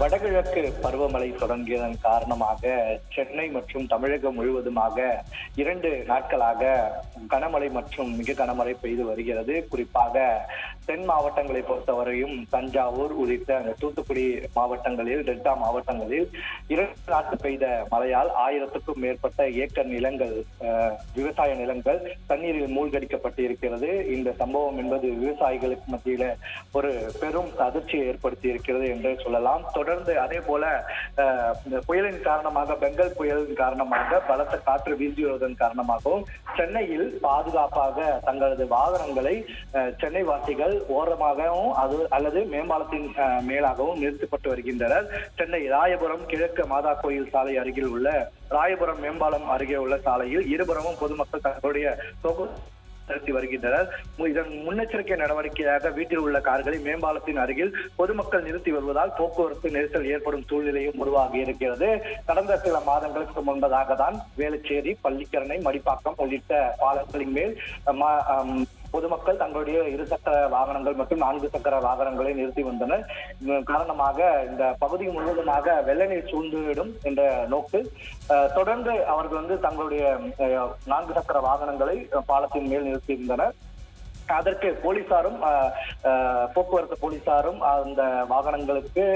வடகிழக்கு பருவமழை தொடங்கியதன் காரணமாக சென்னை மற்றும் தமிழகம் முழுவதுமாக இரண்டு நாட்களாக கனமழை மற்றும் மிக கனமழை பெய்து வருகிறது குறிப்பாக தென் மாவட்டங்களை பொறுத்தவரையும் தஞ்சாவூர் உள்ளிட்ட அந்த தூத்துக்குடி மாவட்டங்களில் டெல்டா மாவட்டங்களில் இரண்டு நாட்கள் பெய்த மழையால் ஆயிரத்துக்கும் மேற்பட்ட ஏக்கர் நிலங்கள் அஹ், விவசாய நிலங்கள் தண்ணீரில் மூழ்கடிக்கப்பட்டு இருக்கிறது இந்த சம்பவம் என்பது விவசாயிகளுக்கு மத்தியில ஒரு பெரும் அதிர்ச்சியை ஏற்படுத்தி இருக்கிறது என்று சொல்லலாம் தொடர்ந்து அதே போல அஹ், இந்த புயலின் காரணமாக பெங்கல் புயலின் காரணமாக பலத்த காற்று வீசி வருவதன் காரணமாகவும் சென்னையில் பாதுகாப்பாக தங்களது வாகனங்களை அஹ், சென்னை வாசிகள் ஓரமாகவும் அது அல்லது மேம்பாலத்தின் அஹ், மேலாகவும் நிறுத்தப்பட்டு வருகின்றனர் சென்னை ராயபுரம் கிழக்கு மாதா கோயில் சாலை அருகில் உள்ள ராயபுரம் மேம்பாலம் அருகே உள்ள சாலையில் இருபுறமும் பொதுமக்கள் தங்களுடைய போக்குவரத்து நடத்தி வருகின்றனர் மு- இதன் முன்னெச்சரிக்கை நடவடிக்கையாக வீட்டில் உள்ள கார்களை மேம்பாலத்தின் அருகில் பொதுமக்கள் நிறுத்தி வருவதால் போக்குவரத்து நெரிசல் ஏற்படும் சூழ்நிலையும் உருவாகி இருக்கிறது கடந்த சில மாதங்களுக்கு முன்பதாக தான் வேளச்சேரி பள்ளிக்கரணை மடிப்பாக்கம் உள்ளிட்ட பாலங்களின் மேல் ம- ஆம், பொதுமக்கள் தங்களுடைய இருசக்கர வாகனங்கள் மற்றும் நான்கு சக்கர வாகனங்களை நிறுத்தி வந்தனர் இதன் காரணமாக இந்த பகுதி முழுவதுமாக வெள்ள நீர் சூழ்ந்துவிடும் என்ற நோக்கில் அஹ், தொடர்ந்து அவர்கள் வந்து தங்களுடைய அஹ், நான்கு சக்கர வாகனங்களை அஹ், பாலத்தின் மேல் நிறுத்தியிருந்தனர் அதற்கு போலீசாரும் அஹ், அஹ், போக்குவரத்து போலீசாரும் அந்த வாகனங்களுக்கு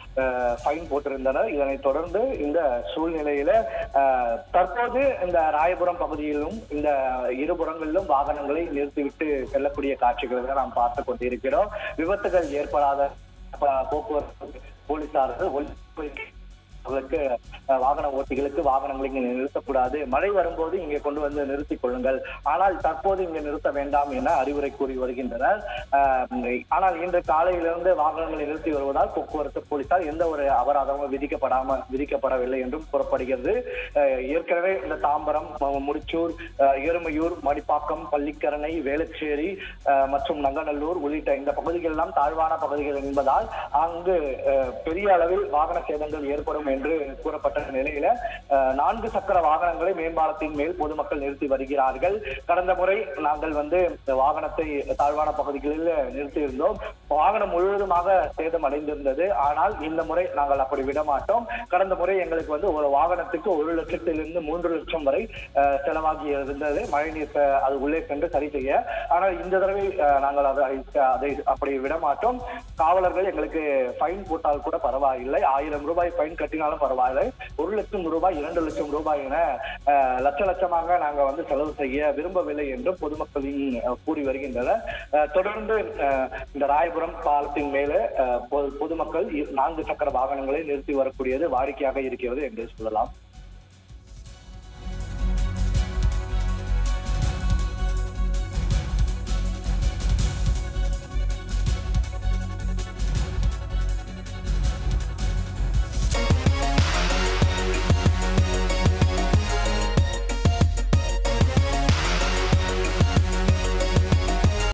ஃபைன் போட்டிருந்தனர் இதனைத் தொடர்ந்து இந்த சூழ்நிலையில அஹ், தற்போது இந்த ராயபுரம் பகுதியிலும் இந்த இருபுறங்களிலும் வாகனங்களை நிறுத்திவிட்டு செல்லக்கூடிய காட்சிகளை தான் நாம் பார்த்து கொண்டிருக்கிறோம் விபத்துகள் ஏற்படாத ப- போக்குவரத்து போலீசார்கள் ஒலிபரப்பு அவர்களுக்கு அஹ், வாகன ஓட்டிகளுக்கு வாகனங்களை இங்கே நிறுத்தக்கூடாது மழை வரும்போது இங்கே கொண்டு வந்து நிறுத்திக் கொள்ளுங்கள் ஆனால் தற்போது இங்கே நிறுத்த வேண்டாம் என அறிவுரை கூறி வருகின்றனர் அஹ், ஆனால் இன்று காலையிலிருந்து வாகனங்களை நிறுத்தி வருவதால் போக்குவரத்து போலீசார் எந்த ஒரு அபராதமும் விதிக்கப்படாம விதிக்கப்படவில்லை என்றும் கூறப்படுகிறது அஹ், ஏற்கனவே இந்த தாம்பரம் ம- முடிச்சூர் அஹ், எருமையூர் மடிப்பாக்கம் பள்ளிக்கரணை வேளச்சேரி அஹ், மற்றும் நங்கநல்லூர் உள்ளிட்ட இந்த பகுதிகள் எல்லாம் தாழ்வான பகுதிகள் என்பதால் அங்கு அஹ், பெரிய அளவில் வாகன சேதங்கள் ஏற்படும் என்று கூறப்பட்ட நிலையில அஹ், நான்கு சக்கர வாகனங்களை மேம்பாலத்தின் மேல் பொதுமக்கள் நிறுத்தி வருகிறார்கள் கடந்த முறை நாங்கள் வந்து இந்த வாகனத்தை தாழ்வான பகுதிகளில் நிறுத்தியிருந்தோம் வாகனம் முழுவதுமாக சேதம் அடைந்திருந்தது ஆனால் இந்த முறை நாங்கள் அப்படி விட மாட்டோம் கடந்த முறை எங்களுக்கு வந்து ஒரு வாகனத்துக்கு ஒரு லட்சத்திலிருந்து மூன்று லட்சம் வரை அஹ், செலவாகி இருந்தது மழைநீர் அஹ், அது உள்ளே சென்று சரி செய்ய ஆனால் இந்த தடவை அஹ், நாங்கள் அதை அதை அப்படி விட மாட்டோம் காவலர்கள் எங்களுக்கு ஃபைன் போட்டால் கூட பரவாயில்லை ஆயிரம் ரூபாய் ஃபைன் கட்டினாலும் பரவாயில்லை ஒரு லட்சம் ரூபாய் இரண்டு லட்சம் ரூபாய் என அஹ், லட்ச லட்சமாக நாங்க வந்து செலவு செய்ய விரும்பவில்லை என்றும் பொதுமக்களின் அஹ், கூறி வருகின்றனர் அஹ், தொடர்ந்து அஹ், இந்த ராயபுரம் பாலத்தின் மேலே அஹ், பொ- பொதுமக்கள் இ- நான்கு சக்கர வாகனங்களை நிறுத்தி வரக்கூடியது வாடிக்கையாக இருக்கிறது என்று சொல்லலாம்